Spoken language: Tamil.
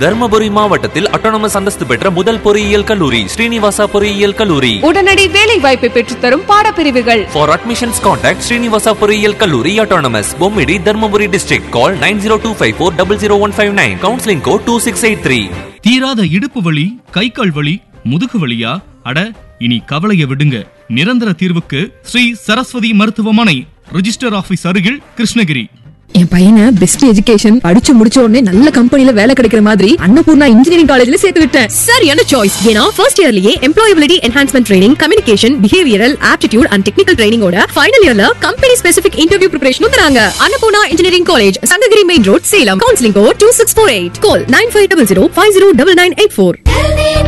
தர்மபுரி மாவட்டத்தில் அட்டானமஸ் அந்தஸ்து பெற்ற முதல் பொறியியல் கல்லூரி ஸ்ரீனிவாசா பொறியியல் கல்லூரி உடனடி வேலை வாய்ப்பை பெற்றுத்தரும் பாடப்பிரிவுகள் For admissions, contact Srinivasa பொறியியல் கல்லூரி Autonomous, Bommidi Dharmapuri district call nine zero two five four double zero one five nine counselling code two six eight three தீராத இடுப்பு வலி கை கால் வலி முதுகு வலியா அட இனி கவலைய விடுங்க நிரந்தர தீர்வுக்கு ஸ்ரீ சரஸ்வதி மருத்துவமனை ரிஜிஸ்டர் ஆபீஸ் அருகில் கிருஷ்ணகிரி என் பையனை பெஸ்ட் எஜுகேஷன் படிச்சு முடிச்ச உடனே நல்ல கம்பெனில வேலை கிடைக்கிற மாதிரி அன்னபூர்ணா இன்ஜினியரிங் காலேஜ்ல சேர்த்து விட்டேன் சரியான சாய்ஸ் ஏன்னா ஃபர்ஸ்ட் இயர்லயே employability enhancement training communication behavioural aptitude and technical ட்ரைனிங்கோட ஃபைனல் இயர்ல கம்பெனி ஸ்பெசிபிக் இன்டர்வியூ ப்ரிப்பரேஷனும் தராங்க Annapoorna engineering college Sankagiri main road Salem counselling code two six four eight call nine five double zero five zero double nine eight four